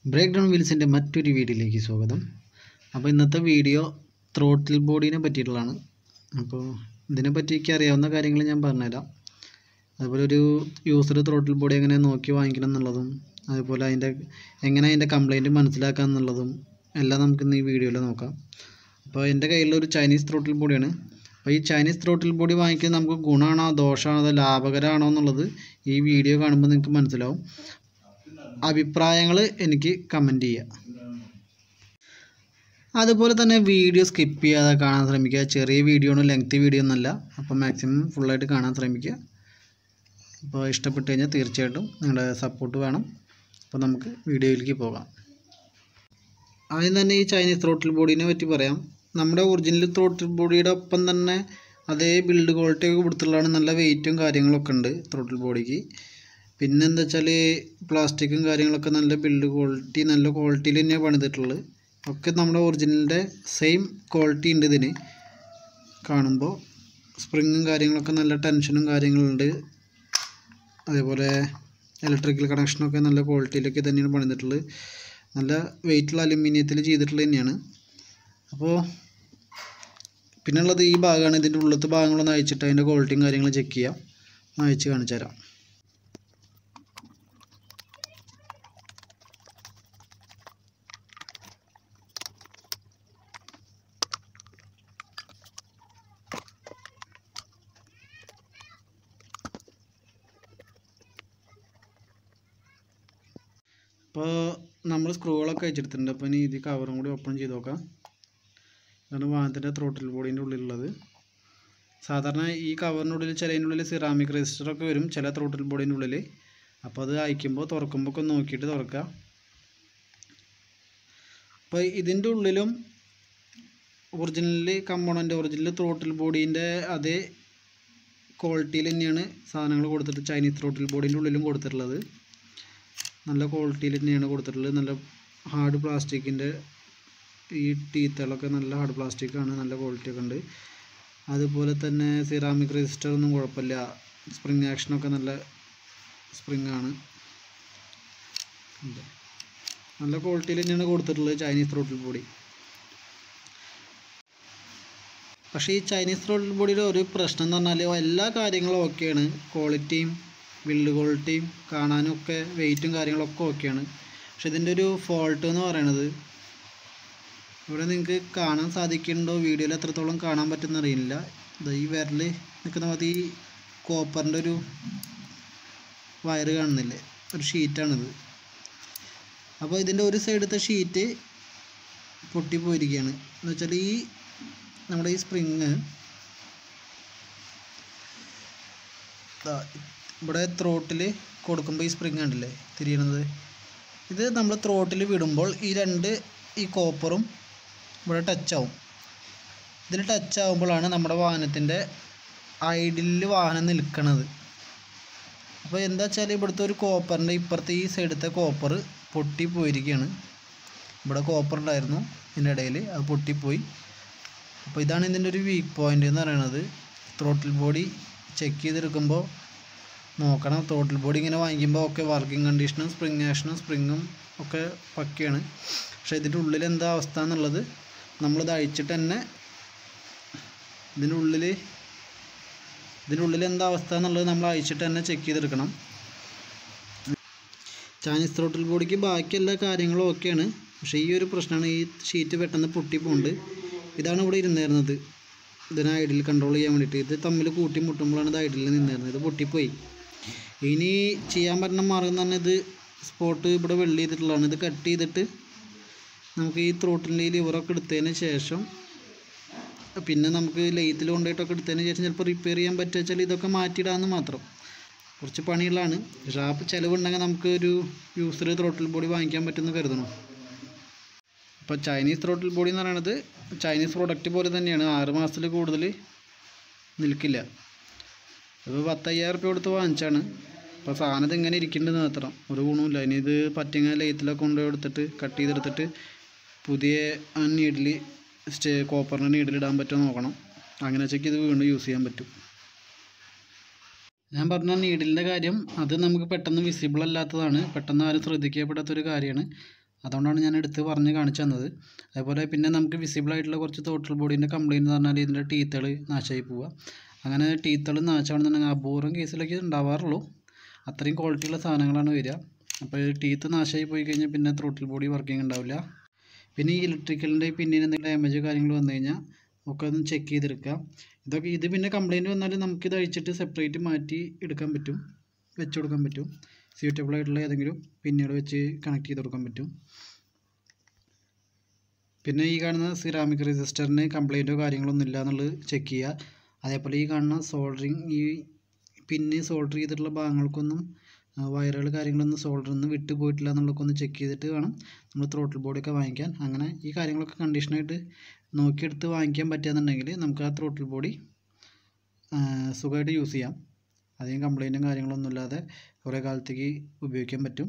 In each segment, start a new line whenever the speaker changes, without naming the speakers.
Break down വീൽസിൻ്റെ മറ്റൊരു വീഡിയോയിലേക്ക് സ്വാഗതം അപ്പോൾ ഇന്നത്തെ വീഡിയോ ത്രോട്ടിൽ ബോഡീനെ പറ്റിയിട്ടുള്ളതാണ് അപ്പോൾ ഇതിനെ പറ്റിയൊക്കെ അറിയാവുന്ന കാര്യങ്ങൾ ഞാൻ പറഞ്ഞുതരാം അതുപോലെ ഒരു യൂസർ ത്രോട്ടിൽ ബോഡി എങ്ങനെ നോക്കി വാങ്ങിക്കണം എന്നുള്ളതും അതുപോലെ അതിൻ്റെ എങ്ങനെ അതിൻ്റെ കംപ്ലൈൻറ്റ് മനസ്സിലാക്കാം എന്നുള്ളതും എല്ലാം നമുക്ക് ഇന്ന് ഈ വീഡിയോയിൽ നോക്കാം അപ്പോൾ എൻ്റെ കയ്യിലുള്ള ഒരു ചൈനീസ് ത്രോട്ടിൽ ബോഡിയാണ് അപ്പോൾ ഈ ചൈനീസ് ത്രോട്ടിൽ ബോഡി വാങ്ങിക്കുന്നത് നമുക്ക് ഗുണമാണോ ദോഷമാണോ അതോ ലാഭകരമാണോ എന്നുള്ളത് ഈ വീഡിയോ കാണുമ്പോൾ നിങ്ങൾക്ക് മനസ്സിലാവും അഭിപ്രായങ്ങൾ എനിക്ക് കമൻറ്റ് ചെയ്യുക അതുപോലെ തന്നെ വീഡിയോ സ്കിപ്പ് ചെയ്യാതെ കാണാൻ ശ്രമിക്കുക ചെറിയ വീഡിയോ ആണ് ലെങ്തി വീഡിയോ ഒന്നല്ല അപ്പോൾ മാക്സിമം ഫുള്ളായിട്ട് കാണാൻ ശ്രമിക്കുക അപ്പോൾ ഇഷ്ടപ്പെട്ട് കഴിഞ്ഞാൽ തീർച്ചയായിട്ടും നിങ്ങളുടെ സപ്പോർട്ട് വേണം അപ്പോൾ നമുക്ക് വീഡിയോയിലേക്ക് പോകാം ആദ്യം തന്നെ ഈ ചൈനീസ് ത്രോട്ടിൽ ബോഡീനെ പറ്റി പറയാം നമ്മുടെ ഒറിജിനൽ ത്രോട്ടിൽ ബോഡിയുടെ ഒപ്പം തന്നെ അതേ ബിൽഡ് ക്വാളിറ്റി ഒക്കെ കൊടുത്തിട്ടുള്ളതാണ് നല്ല വെയിറ്റും കാര്യങ്ങളൊക്കെ ഉണ്ട് ത്രോട്ടിൽ ബോഡിക്ക് പിന്നെ എന്താ വെച്ചാൽ പ്ലാസ്റ്റിക്കും കാര്യങ്ങളൊക്കെ നല്ല ബിൽഡ് ക്വാളിറ്റി നല്ല ക്വാളിറ്റിയിൽ തന്നെയാണ് പണിതിട്ടുള്ളത് ഒക്കെ നമ്മുടെ ഒറിജിനലിൻ്റെ സെയിം ക്വാളിറ്റി ഉണ്ട് ഇതിന് കാണുമ്പോൾ സ്പ്രിങ്ങും കാര്യങ്ങളൊക്കെ നല്ല ടെൻഷനും കാര്യങ്ങളുണ്ട് അതേപോലെ ഇലക്ട്രിക്കൽ കണക്ഷനൊക്കെ നല്ല ക്വാളിറ്റിയിലൊക്കെ തന്നെയാണ് പണിതിട്ടുള്ളത് നല്ല വെയിറ്റുള്ള അലുമിനിയത്തിൽ ചെയ്തിട്ടുള്ളത് തന്നെയാണ് അപ്പോൾ പിന്നുള്ളത് ഈ ഭാഗമാണ് ഇതിൻ്റെ ഉള്ളത്തെ ഭാഗങ്ങളൊന്ന് അയച്ചിട്ട് അതിൻ്റെ ക്വാളിറ്റിയും കാര്യങ്ങളും ചെക്ക് ചെയ്യാം അയച്ച് കാണിച്ചു തരാം ഇപ്പോൾ നമ്മൾ സ്ക്രൂകളൊക്കെ അയച്ചെടുത്തിട്ടുണ്ട് അപ്പോൾ ഇനി ഇത് കവറും കൂടി ഓപ്പൺ ചെയ്ത് നോക്കാം ഇതാണ് വാഹനത്തിൻ്റെ ത്രോട്ടിൽ ബോഡീൻ്റെ ഉള്ളിലുള്ളത് സാധാരണ ഈ കവറിനുള്ളിൽ ചിലതിൻ്റെ ഉള്ളിൽ സിറാമിക് രജിസ്റ്ററൊക്കെ വരും ചില ത്രോട്ടിൽ ബോഡീൻ്റെ ഉള്ളിൽ അപ്പോൾ അത് അയക്കുമ്പോൾ തുറക്കുമ്പോൾ ഒക്കെ നോക്കിയിട്ട് തുറക്കുക അപ്പോൾ ഇതിൻ്റെ ഉള്ളിലും ഒറിജിനൽ കമ്പോണൻ്റ് ഒറിജിനൽ ത്രോട്ടിൽ ബോഡീൻ്റെ അതേ ക്വാളിറ്റിയിൽ തന്നെയാണ് സാധനങ്ങൾ കൊടുത്തിട്ട് ചൈനീസ് ത്രോട്ടിൽ ബോഡീൻ്റെ ഉള്ളിലും കൊടുത്തിട്ടുള്ളത് നല്ല ക്വാളിറ്റിയിൽ തന്നെയാണ് കൊടുത്തിട്ടുള്ളത് നല്ല ഹാർഡ് പ്ലാസ്റ്റിക്കിൻ്റെ ഈ ടീത്തുകളൊക്കെ നല്ല ഹാർഡ് പ്ലാസ്റ്റിക്കാണ് നല്ല ക്വാളിറ്റി ഒക്കെ ഉണ്ട് അതുപോലെ തന്നെ സിറാമിക് രജിസ്റ്റർ ഒന്നും കുഴപ്പമില്ല സ്പ്രിങ് ആക്ഷനൊക്കെ നല്ല സ്പ്രിങ് ആണ് ഉണ്ട്. നല്ല ക്വാളിറ്റിയിൽ തന്നെയാണ് കൊടുത്തിട്ടുള്ളത് ചൈനീസ് ത്രോട്ടിൽ ബോഡി പക്ഷേ ഈ ചൈനീസ് ത്രോട്ടിൽ ബോഡിയുടെ ഒരു പ്രശ്നം എന്ന് പറഞ്ഞാൽ എല്ലാ കാര്യങ്ങളും ഓക്കെയാണ് ക്വാളിറ്റിയും ബിൽഡ് ക്വാളിറ്റിയും കാണാനും ഒക്കെ വെയിറ്റും കാര്യങ്ങളൊക്കെ ഓക്കെയാണ് പക്ഷെ ഇതിൻ്റെ ഒരു ഫോൾട്ട് എന്ന് പറയണത് ഇവിടെ നിങ്ങൾക്ക് കാണാൻ സാധിക്കുന്നുണ്ടോ വീഡിയോയിൽ എത്രത്തോളം കാണാൻ പറ്റുമെന്ന് അറിയില്ല ദാ ഈ വിരൽ നിൽക്കുന്ന മതി ഈ കോപ്പറിൻ്റെ ഒരു വയറ് കാണുന്നില്ലേ ഒരു ഷീറ്റാണിത് അപ്പോൾ ഇതിൻ്റെ ഒരു സൈഡത്തെ ഷീറ്റ് പൊട്ടിപ്പോയിരിക്കുകയാണ് എന്ന് വെച്ചാൽ ഈ നമ്മുടെ ഈ സ്പ്രിങ് ഇവിടെ ത്രോട്ടിൽ കൊടുക്കുമ്പോൾ ഈ സ്പ്രിങ് കണ്ടില്ലേ തിരിയണത് ഇത് നമ്മൾ ത്രോട്ടിൽ വിടുമ്പോൾ ഈ രണ്ട് ഈ കോപ്പറും ഇവിടെ ടച്ച് ആവും ഇതിൽ ടച്ച് ആകുമ്പോഴാണ് നമ്മുടെ വാഹനത്തിൻ്റെ ഐഡിലിൽ വാഹനം നിൽക്കണത് അപ്പോൾ എന്താ വെച്ചാൽ ഇവിടുത്തെ ഒരു കോപ്പറിൻ്റെ ഇപ്പുറത്തെ ഈ സൈഡത്തെ കോപ്പർ പൊട്ടി പോയിരിക്കുകയാണ് ഇവിടെ കോപ്പർ ഉണ്ടായിരുന്നു ഇതിൻ്റെ ഇടയിൽ അത് പൊട്ടിപ്പോയി അപ്പോൾ ഇതാണ് ഇതിൻ്റെ ഒരു വീക്ക് പോയിൻ്റ് എന്ന് പറയുന്നത് ത്രോട്ടിൽ ബോഡി ചെക്ക് ചെയ്തെടുക്കുമ്പോൾ നോക്കണം ത്രോട്ടിൽ ബോഡി ഇങ്ങനെ വാങ്ങിക്കുമ്പോൾ ഒക്കെ വർക്കിംഗ് കണ്ടീഷനും സ്പ്രിങ് ആക്ഷനും സ്പ്രിങ്ങും ഒക്കെ പക്കയാണ് പക്ഷേ ഇതിൻ്റെ ഉള്ളിൽ എന്താ അവസ്ഥ എന്നുള്ളത് നമ്മളിത് അഴിച്ചിട്ട് തന്നെ ഇതിൻ്റെ ഉള്ളിൽ ഇതിൻ്റെ ഉള്ളിൽ എന്താ അവസ്ഥ എന്നുള്ളത് നമ്മൾ അഴിച്ചിട്ട് തന്നെ ചെക്ക് ചെയ്തെടുക്കണം ചൈനീസ് ത്രോട്ടിൽ ബോഡിക്ക് ബാക്കി എല്ലാ കാര്യങ്ങളും ഓക്കെയാണ് പക്ഷേ ഈ ഒരു പ്രശ്നമാണ് ഈ ഷീറ്റ് പെട്ടെന്ന് പൊട്ടിപ്പോണ്ട് ഇതാണ് ഇവിടെ ഇരുന്നിരുന്നത് ഇതിനെ ഐഡിൽ കൺട്രോൾ ചെയ്യാൻ വേണ്ടിയിട്ട് ഇത് തമ്മിൽ കൂട്ടി മുട്ടുമ്പോഴാണ് ഇത് ഐഡിൽ നിന്നിരുന്നത് ഇത് പൊട്ടിപ്പോയി ഇനി ചെയ്യാൻ പറ്റുന്ന മാർഗം തന്നെ ഇത് സ്പോട്ട് ഇവിടെ വെള്ളി ചെയ്തിട്ടുള്ളതാണ് ഇത് കട്ട് ചെയ്തിട്ട് നമുക്ക് ഈ ത്രോട്ടിൻ്റെ ഈ ലിവറൊക്കെ എടുത്തതിന് ശേഷം പിന്നെ നമുക്ക് ലെയ്ത്തിൽ കൊണ്ടുപോയിട്ടൊക്കെ എടുത്തതിന് ശേഷം ചിലപ്പോൾ റിപ്പയർ ചെയ്യാൻ പറ്റുക വെച്ചാൽ ഇതൊക്കെ മാറ്റിയിടാമെന്ന് മാത്രം കുറച്ച് പണിയുള്ളതാണ് പക്ഷേ ആ ചിലവുണ്ടെങ്കിൽ നമുക്ക് ഒരു യൂസർ ത്രോട്ടിൽ ബോഡി വാങ്ങിക്കാൻ പറ്റുമെന്ന് കരുതണം ഇപ്പോൾ ചൈനീസ് ത്രോട്ടിൽ ബോഡി എന്ന് പറയുന്നത് ചൈനീസ് പ്രോഡക്റ്റ് പോലെ തന്നെയാണ് ആറ് മാസത്തിൽ കൂടുതൽ നിൽക്കില്ല ഇപ്പോൾ പത്തയ്യായിരം റുപ്യ കൊടുത്ത് വാങ്ങിച്ചാണ് അപ്പോൾ സാധനം ഇത് ഇങ്ങനെ ഇരിക്കേണ്ടത് മാത്രം ഒരു ഗുണമില്ല ഇനി ഇത് പറ്റിങ്ങ ലെയ്ത്തിലൊക്കെ കൊണ്ടുപോയി എടുത്തിട്ട് കട്ട് ചെയ്തെടുത്തിട്ട് പുതിയ ആ നീഡിൽ സ്റ്റേ കോപ്പറിൻ്റെ നീഡിലിടാൻ പറ്റുമോ നോക്കണം അങ്ങനെ വെച്ചേക്ക് ഇത് വീണ്ടും യൂസ് ചെയ്യാൻ പറ്റും ഞാൻ പറഞ്ഞ നീഡിലിൻ്റെ കാര്യം അത് നമുക്ക് പെട്ടെന്ന് വിസിബിൾ അല്ലാത്തതാണ് പെട്ടെന്ന് ആരും ശ്രദ്ധിക്കപ്പെടാത്തൊരു കാര്യമാണ് അതുകൊണ്ടാണ് ഞാൻ എടുത്ത് പറഞ്ഞ് കാണിച്ചു തന്നത് അതേപോലെ പിന്നെ നമുക്ക് വിസിബിൾ ആയിട്ടുള്ള കുറച്ച് ടോട്ടൽ ബോഡീൻ്റെ കംപ്ലയിൻറ്റ് എന്ന് പറഞ്ഞാൽ ഇതിൻ്റെ ടീത്തുകൾ നാശമായി പോവുക അങ്ങനെ ടീത്തുകൾ നാശമാണെന്നുണ്ടെങ്കിൽ അപൂർവം കേസിലൊക്കെ ഉണ്ടാവാറുള്ളൂ അത്രയും ക്വാളിറ്റിയുള്ള സാധനങ്ങളാണ് വരിക അപ്പോൾ ടീത്ത് നാശമായി പോയി കഴിഞ്ഞാൽ പിന്നെ ത്രോട്ടിൽ ബോഡി വർക്കിംഗ് ഉണ്ടാവില്ല പിന്നെ ഈ ഇലക്ട്രിക്കലിൻ്റെ പിന്നിന് എന്തെങ്കിലും ഡാമേജ് കാര്യങ്ങൾ വന്നു കഴിഞ്ഞാൽ ഒക്കെ ഒന്ന് ചെക്ക് ചെയ്തെടുക്കാം ഇതൊക്കെ ഇത് പിന്നെ കംപ്ലയിൻറ്റ് വന്നാൽ നമുക്കിത് അഴിച്ചിട്ട് സെപ്പറേറ്റ് മാറ്റി എടുക്കാൻ പറ്റും വെച്ച് കൊടുക്കാൻ പറ്റും സ്യൂട്ടബിൾ ആയിട്ടുള്ള ഏതെങ്കിലും പിന്നീട് വെച്ച് കണക്ട് ചെയ്ത് കൊടുക്കാൻ പറ്റും പിന്നെ ഈ കാണുന്ന സിറാമിക് റെസിസ്റ്ററിന് കംപ്ലയിൻറ്റോ കാര്യങ്ങളൊന്നും ഇല്ല എന്നുള്ളത് ചെക്ക് ചെയ്യുക അതേപോലെ ഈ കാണുന്ന സോൾഡറിങ് ഈ പിന്ന് സോൾഡർ ചെയ്തിട്ടുള്ള ഭാഗങ്ങൾക്കൊന്നും വയറുകൾ കാര്യങ്ങളൊന്നും സോൾഡറിൽ നിന്ന് വിട്ടു പോയിട്ടില്ല എന്നുള്ളതൊക്കെ ഒന്ന് ചെക്ക് ചെയ്തിട്ട് വേണം നമ്മൾ ത്രോട്ടിൽ ബോഡിയൊക്കെ വാങ്ങിക്കാൻ അങ്ങനെ ഈ കാര്യങ്ങളൊക്കെ കണ്ടീഷനായിട്ട് നോക്കിയെടുത്ത് വാങ്ങിക്കാൻ പറ്റുകയെന്നുണ്ടെങ്കിൽ നമുക്ക് ആ ത്രോട്ടിൽ ബോഡി സുഖമായിട്ട് യൂസ് ചെയ്യാം അധികം കംപ്ലൈൻറ്റും കാര്യങ്ങളൊന്നും ഇല്ലാതെ കുറേ കാലത്തേക്ക് ഉപയോഗിക്കാൻ പറ്റും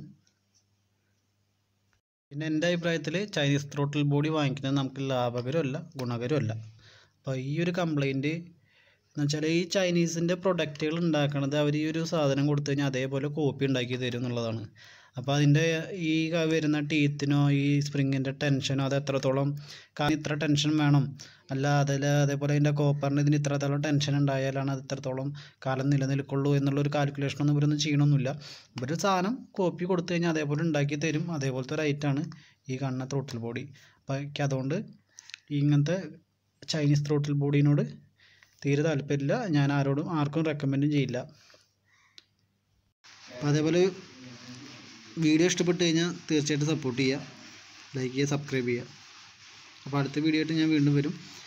പിന്നെ എൻ്റെ അഭിപ്രായത്തിൽ ചൈനീസ് ത്രോട്ടിൽ ബോഡി വാങ്ങിക്കുന്നത് നമുക്ക് ലാഭകരമല്ല ഗുണകരമല്ല അപ്പോൾ ഈ ഒരു കംപ്ലൈൻറ്റ് എന്ന് വെച്ചാൽ ഈ ചൈനീസിൻ്റെ പ്രൊഡക്റ്റുകൾ ഉണ്ടാക്കണത് അവർ ഈ ഒരു സാധനം കൊടുത്തു കഴിഞ്ഞാൽ അതേപോലെ കോപ്പി ഉണ്ടാക്കി തരും എന്നുള്ളതാണ് അപ്പോൾ അതിൻ്റെ ഈ ക- വരുന്ന ടീത്തിനോ ഈ സ്പ്രിങ്ങിൻ്റെ ടെൻഷനോ അത് എത്രത്തോളം കാരണം ഇത്ര ടെൻഷൻ വേണം അല്ല അതിൽ അതേപോലെ അതിൻ്റെ കോപ്പറിന് ഇതിന് ഇത്രത്തോളം ടെൻഷൻ ഉണ്ടായാലാണ് അത് ഇത്രത്തോളം കാലം നിലനിൽക്കുള്ളൂ എന്നുള്ളൊരു കാൽക്കുലേഷനൊന്നും ഇവരൊന്നും ചെയ്യണമൊന്നുമില്ല ഇവർ സാധനം കോപ്പി കൊടുത്തു കഴിഞ്ഞാൽ അതേപോലെ ഉണ്ടാക്കി തരും അതേപോലത്തെ ഒരു ഐറ്റാണ് ഈ കാണുന്ന ത്രോട്ടിൽ ബോഡി അപ്പോൾ എനിക്ക് അതുകൊണ്ട് ഇങ്ങനത്തെ ചൈനീസ് ത്രോട്ടിൽ ബോഡീനോട് തീരെ താല്പര്യമില്ല ഞാൻ ആരോടും ആർക്കും റെക്കമെൻഡും ചെയ്യില്ല അപ്പോൾ അതേപോലെ വീഡിയോ ഇഷ്ടപ്പെട്ട് കഴിഞ്ഞാൽ തീർച്ചയായിട്ടും സപ്പോർട്ട് ചെയ്യുക ലൈക്ക് ചെയ്യുക സബ്സ്ക്രൈബ് ചെയ്യുക അപ്പോൾ അടുത്ത വീഡിയോ ആയിട്ട് ഞാൻ വീണ്ടും വരും